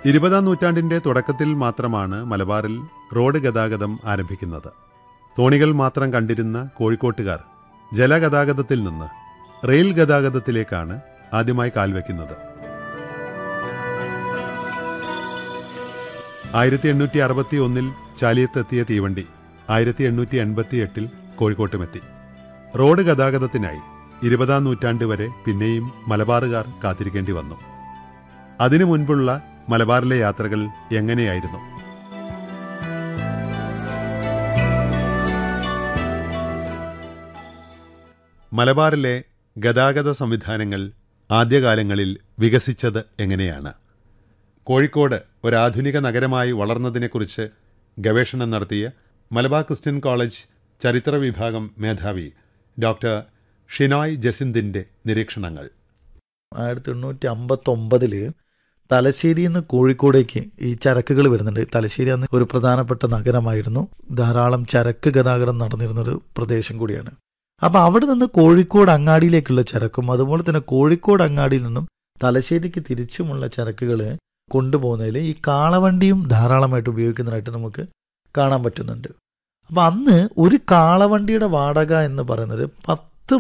ഇരുപതാം നൂറ്റാണ്ടിന്റെ തുടക്കത്തിൽ മാത്രമാണ് മലബാറിൽ റോഡ് ഗതാഗതം ആരംഭിക്കുന്നത് തോണികൾ മാത്രം കണ്ടിരുന്ന കോഴിക്കോട്ടുകാർ ജലഗതാഗതത്തിൽ നിന്ന് റെയിൽ ഗതാഗതത്തിലേക്കാണ് ആദ്യമായി കാൽവെക്കുന്നത് ആയിരത്തി എണ്ണൂറ്റി അറുപത്തി ഒന്നിൽ ചാലിയത്തെത്തിയ തീവണ്ടി ആയിരത്തി എണ്ണൂറ്റി എൺപത്തി എട്ടിൽ കോഴിക്കോട്ടുമെത്തി റോഡ് ഗതാഗതത്തിനായി ഇരുപതാം നൂറ്റാണ്ട് വരെ പിന്നെയും മലബാറുകാർ കാത്തിരിക്കേണ്ടി വന്നു അതിനു മുൻപുള്ള മലബാറിലെ യാത്രകൾ എങ്ങനെയായിരുന്നു മലബാറിലെ ഗതാഗത സംവിധാനങ്ങൾ ആദ്യകാലങ്ങളിൽ വികസിച്ചത് എങ്ങനെയാണ് കോഴിക്കോട് ഒരാധുനിക നഗരമായി വളർന്നതിനെക്കുറിച്ച് ഗവേഷണം നടത്തിയ മലബാർ ക്രിസ്ത്യൻ കോളേജ് ചരിത്ര വിഭാഗം മേധാവി ഡോക്ടർ ഷിനോയ് ജസിന്തിന്റെ നിരീക്ഷണങ്ങൾ ആയിരത്തി എണ്ണൂറ്റി അമ്പത്തി ഒമ്പതില് തലശ്ശേരിയിൽ നിന്ന് കോഴിക്കോടേക്ക് ഈ ചരക്കുകൾ വരുന്നുണ്ട് തലശ്ശേരി അന്ന് ഒരു പ്രധാനപ്പെട്ട നഗരമായിരുന്നു ധാരാളം ചരക്ക് ഗതാഗതം നടന്നിരുന്ന ഒരു പ്രദേശം കൂടിയാണ് അപ്പൊ അവിടെ നിന്ന് കോഴിക്കോട് അങ്ങാടിയിലേക്കുള്ള ചരക്കും അതുപോലെ തന്നെ കോഴിക്കോട് അങ്ങാടിയിൽ നിന്നും തലശ്ശേരിക്ക് തിരിച്ചുമുള്ള ചരക്കുകൾ കൊണ്ടുപോകുന്നതിൽ ഈ കാളവണ്ടിയും ധാരാളമായിട്ട് ഉപയോഗിക്കുന്നതായിട്ട് നമുക്ക് കാണാൻ പറ്റുന്നുണ്ട് അപ്പൊ അന്ന് ഒരു കാളവണ്ടിയുടെ വാടക എന്ന് പറയുന്നത് പത്ത്